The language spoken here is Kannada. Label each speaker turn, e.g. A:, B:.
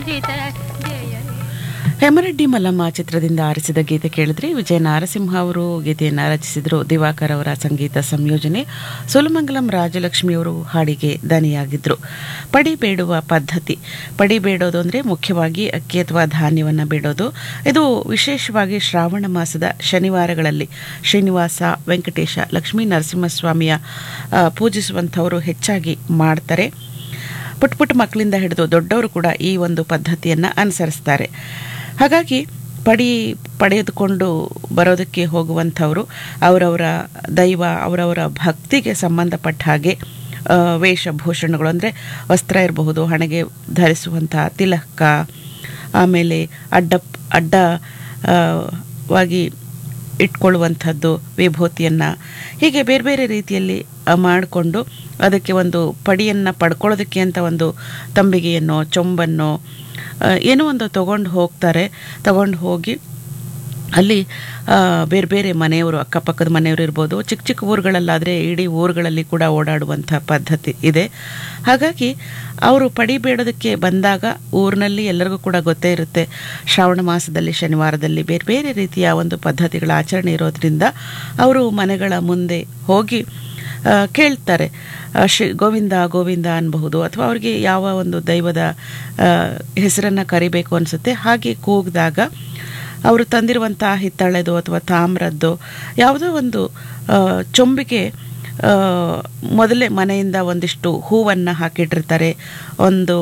A: ಮುದಿತ ಜಯ
B: ಹೆಮರೆಡ್ಡಿ ಮಲ್ಲಮ್ಮ ಚಿತ್ರದಿಂದ ಆರಿಸಿದ ಗೀತೆ ಕೇಳಿದ್ರಿ ವಿಜಯ ನಾರಸಿಂಹ ಅವರು ಗೀತೆಯನ್ನು ರಚಿಸಿದ್ರು ದಿವಾಕರ್ ಅವರ ಸಂಗೀತ ಸಂಯೋಜನೆ ಸೋಲಮಂಗಲಂ ರಾಜಲಕ್ಷ್ಮಿಯವರು ಹಾಡಿಗೆ ದನಿಯಾಗಿದ್ರು ಪಡಿ ಬೇಡುವ ಪದ್ಧತಿ ಪಡಿ ಬೇಡೋದು ಅಂದರೆ ಮುಖ್ಯವಾಗಿ ಅಕ್ಕಿ ಅಥವಾ ಧಾನ್ಯವನ್ನು ಬೇಡೋದು ಇದು ವಿಶೇಷವಾಗಿ ಶ್ರಾವಣ ಮಾಸದ ಶನಿವಾರಗಳಲ್ಲಿ ಶ್ರೀನಿವಾಸ ವೆಂಕಟೇಶ ಲಕ್ಷ್ಮೀ ನರಸಿಂಹಸ್ವಾಮಿಯ ಆ, ಪೂಜಿಸುವಂಥವರು ಹೆಚ್ಚಾಗಿ ಮಾಡ್ತಾರೆ ಪುಟ್ಟ ಪುಟ್ಟ ಮಕ್ಕಳಿಂದ ಹಿಡಿದು ದೊಡ್ಡವರು ಕೂಡ ಈ ಒಂದು ಪದ್ಧತಿಯನ್ನು ಅನುಸರಿಸ್ತಾರೆ ಹಾಗಾಗಿ ಪಡಿ ಪಡೆದುಕೊಂಡು ಬರೋದಕ್ಕೆ ಹೋಗುವಂಥವರು ಅವರವರ ದೈವ ಅವರವರ ಭಕ್ತಿಗೆ ಸಂಬಂಧಪಟ್ಟ ಹಾಗೆ ಆ, ವೇಷಭೂಷಣಗಳು ಅಂದರೆ ವಸ್ತ್ರ ಇರಬಹುದು ಹಣೆಗೆ ಧರಿಸುವಂಥ ತಿಲಕ ಆಮೇಲೆ ಅಡ್ಡ ಅಡ್ಡ ಆ, ವಾಗಿ ಇಟ್ಕೊಳ್ಳುವಂಥದ್ದು ವಿಭೂತಿಯನ್ನು ಹೀಗೆ ಬೇರೆ ಬೇರೆ ರೀತಿಯಲ್ಲಿ ಮಾಡಿಕೊಂಡು ಅದಕ್ಕೆ ಒಂದು ಪಡಿಯನ್ನು ಪಡ್ಕೊಳ್ಳೋದಕ್ಕೆ ಅಂತ ಒಂದು ತಂಬಿಗೆಯನ್ನು ಚೊಂಬನ್ನು ಆ, ಏನೋ ಒಂದು ತಗೊಂಡು ಹೋಗ್ತಾರೆ ತಗೊಂಡು ಹೋಗಿ ಅಲ್ಲಿ ಆ, ಬೇರೆ ಬೇರೆ ಮನೆಯವರು ಅಕ್ಕಪಕ್ಕದ ಮನೆಯವರು ಇರ್ಬೋದು ಚಿಕ್ಕ ಚಿಕ್ಕ ಊರುಗಳಲ್ಲಾದರೆ ಇಡೀ ಊರುಗಳಲ್ಲಿ ಕೂಡ ಓಡಾಡುವಂಥ ಪದ್ಧತಿ ಇದೆ ಹಾಗಾಗಿ ಅವರು ಪಡಿಬೇಡೋದಕ್ಕೆ ಬಂದಾಗ ಊರಿನಲ್ಲಿ ಎಲ್ಲರಿಗೂ ಕೂಡ ಗೊತ್ತೇ ಇರುತ್ತೆ ಶ್ರಾವಣ ಮಾಸದಲ್ಲಿ ಶನಿವಾರದಲ್ಲಿ ಬೇರೆ ಬೇರೆ ರೀತಿಯ ಒಂದು ಪದ್ಧತಿಗಳ ಆಚರಣೆ ಇರೋದ್ರಿಂದ ಅವರು ಮನೆಗಳ ಮುಂದೆ ಹೋಗಿ ಆ, ಕೇಳ್ತಾರೆ ಆ, ಶ್ರೀ ಗೋವಿಂದ ಗೋವಿಂದ ಅನ್ಬಹುದು ಅಥವಾ ಅವ್ರಿಗೆ ಯಾವ ಒಂದು ದೈವದ ಹೆಸರನ್ನು ಕರಿಬೇಕು ಅನಿಸುತ್ತೆ ಹಾಗೆ ಕೂಗಿದಾಗ ಅವರು ತಂದಿರುವಂಥ ಹಿತ್ತಾಳೆದು ಅಥವಾ ತಾಮ್ರದ್ದು ಯಾವುದೋ ಒಂದು ಆ, ಚೊಂಬಿಗೆ ಆ, ಮೊದಲೇ ಮನೆಯಿಂದ ಒಂದಿಷ್ಟು ಹೂವನ್ನು ಹಾಕಿಟ್ಟಿರ್ತಾರೆ ಒಂದು